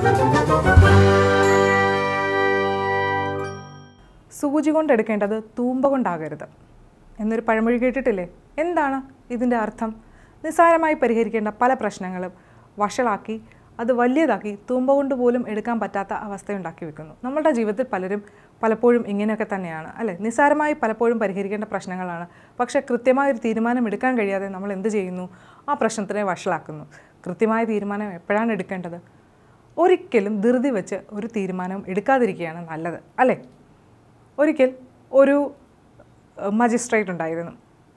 സൂചി കൊണ്ടെടുക്കേണ്ടത് തൂമ്പ കൊണ്ടാകരുത് എന്നൊരു പഴമൊഴി കേട്ടിട്ടില്ലേ എന്താണ് ഇതിൻ്റെ അർത്ഥം നിസ്സാരമായി പരിഹരിക്കേണ്ട പല പ്രശ്നങ്ങളും വഷളാക്കി അത് വലിയതാക്കി തൂമ്പ കൊണ്ട് പോലും എടുക്കാൻ പറ്റാത്ത അവസ്ഥയുണ്ടാക്കി വെക്കുന്നു നമ്മളുടെ ജീവിതത്തിൽ പലരും പലപ്പോഴും ഇങ്ങനെയൊക്കെ തന്നെയാണ് അല്ലേ നിസ്സാരമായി പലപ്പോഴും പരിഹരിക്കേണ്ട പ്രശ്നങ്ങളാണ് പക്ഷേ കൃത്യമായ ഒരു തീരുമാനം എടുക്കാൻ കഴിയാതെ നമ്മൾ എന്ത് ചെയ്യുന്നു ആ പ്രശ്നത്തിനെ വഷളാക്കുന്നു കൃത്യമായ തീരുമാനം എപ്പോഴാണ് എടുക്കേണ്ടത് ഒരിക്കലും ധൃതി വെച്ച് ഒരു തീരുമാനവും എടുക്കാതിരിക്കുകയാണ് നല്ലത് അല്ലേ ഒരിക്കൽ ഒരു മജിസ്ട്രേറ്റ് ഉണ്ടായിരുന്നു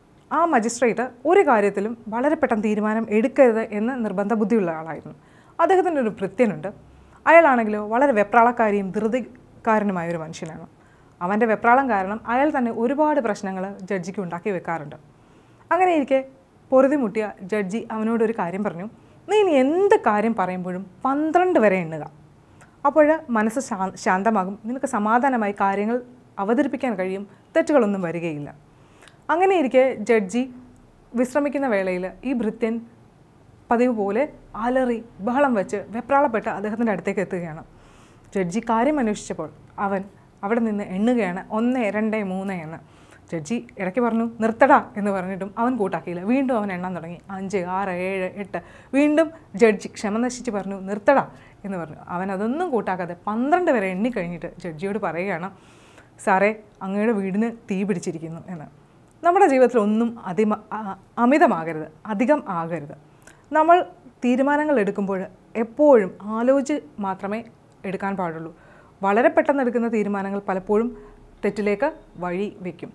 ആ മജിസ്ട്രേറ്റ് ഒരു കാര്യത്തിലും വളരെ പെട്ടെന്ന് തീരുമാനം എടുക്കരുത് എന്ന് നിർബന്ധ ബുദ്ധിയുള്ള ആളായിരുന്നു അദ്ദേഹത്തിൻ്റെ ഒരു ഭൃത്യനുണ്ട് അയാളാണെങ്കിലോ വളരെ വെപ്രാളക്കാരിയും ധൃതിക്കാരനുമായ ഒരു മനുഷ്യനാണ് അവൻ്റെ വെപ്രാളം കാരണം അയാൾ തന്നെ ഒരുപാട് പ്രശ്നങ്ങൾ ജഡ്ജിക്ക് ഉണ്ടാക്കി വെക്കാറുണ്ട് അങ്ങനെ ഇരിക്കെ പൊറുതിമുട്ടിയ ജഡ്ജി അവനോടൊരു കാര്യം പറഞ്ഞു നീ ഇനി എന്ത് കാര്യം പറയുമ്പോഴും പന്ത്രണ്ട് വരെ എണ്ണുക അപ്പോൾ മനസ്സ് ശാ- ശാന്തമാകും നിനക്ക് സമാധാനമായി കാര്യങ്ങൾ അവതരിപ്പിക്കാൻ കഴിയും തെറ്റുകളൊന്നും വരികയില്ല അങ്ങനെ ഇരിക്കെ ജഡ്ജി വിശ്രമിക്കുന്ന വേളയിൽ ഈ ഭൃത്യൻ പതിവ് പോലെ അലറി ബഹളം വെച്ച് വെപ്രാളപ്പെട്ട് അദ്ദേഹത്തിൻ്റെ അടുത്തേക്ക് എത്തുകയാണ് ജഡ്ജി കാര്യം അന്വേഷിച്ചപ്പോൾ അവൻ അവിടെ നിന്ന് എണ്ണുകയാണ് ഒന്ന് രണ്ട് മൂന്ന് എന്ന് ജഡ്ജി ഇടയ്ക്ക് പറഞ്ഞു നിർത്തടാ എന്ന് പറഞ്ഞിട്ടും അവൻ കൂട്ടാക്കിയില്ല വീണ്ടും അവൻ എണ്ണാൻ തുടങ്ങി അഞ്ച് ആറ് ഏഴ് എട്ട് വീണ്ടും ജഡ്ജി ക്ഷമ നശിച്ച് പറഞ്ഞു നിർത്തടാ എന്ന് പറഞ്ഞു അവൻ അതൊന്നും കൂട്ടാക്കാതെ പന്ത്രണ്ട് വരെ എണ്ണി കഴിഞ്ഞിട്ട് ജഡ്ജിയോട് പറയുകയാണ് സാറേ അങ്ങയുടെ വീടിന് തീ പിടിച്ചിരിക്കുന്നു എന്ന് നമ്മുടെ ജീവിതത്തിൽ ഒന്നും അതിമ ആ- അമിതമാകരുത് അധികം ആകരുത് നമ്മൾ തീരുമാനങ്ങൾ എടുക്കുമ്പോൾ എപ്പോഴും ആലോചിച്ച് മാത്രമേ എടുക്കാൻ പാടുള്ളൂ വളരെ പെട്ടെന്ന് എടുക്കുന്ന തീരുമാനങ്ങൾ പലപ്പോഴും തെറ്റിലേക്ക് വഴി വയ്ക്കും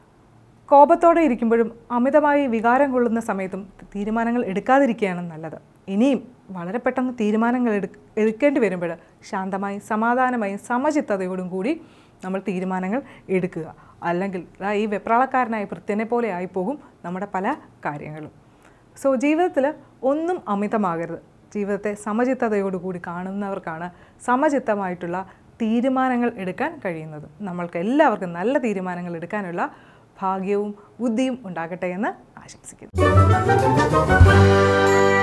കോപത്തോടെ ഇരിക്കുമ്പോഴും അമിതമായി വികാരം കൊള്ളുന്ന സമയത്തും തീരുമാനങ്ങൾ എടുക്കാതിരിക്കുകയാണ് നല്ലത് ഇനിയും വളരെ പെട്ടെന്ന് തീരുമാനങ്ങൾ എടു എടുക്കേണ്ടി വരുമ്പോൾ ശാന്തമായി സമാധാനമായി സമചിത്തതയോടും കൂടി നമ്മൾ തീരുമാനങ്ങൾ എടുക്കുക അല്ലെങ്കിൽ ദാ ഈ വെപ്രാളക്കാരനായ ഭൃത്യനെ പോലെ ആയിപ്പോകും നമ്മുടെ പല കാര്യങ്ങളും സോ ജീവിതത്തിൽ ഒന്നും അമിതമാകരുത് ജീവിതത്തെ സമചിത്തതയോടുകൂടി കാണുന്നവർക്കാണ് സമചിത്തമായിട്ടുള്ള തീരുമാനങ്ങൾ എടുക്കാൻ കഴിയുന്നത് നമ്മൾക്ക് എല്ലാവർക്കും നല്ല തീരുമാനങ്ങൾ എടുക്കാനുള്ള ഭാഗ്യവും ബുദ്ധിയും ഉണ്ടാകട്ടെ എന്ന് ആശംസിക്കുന്നു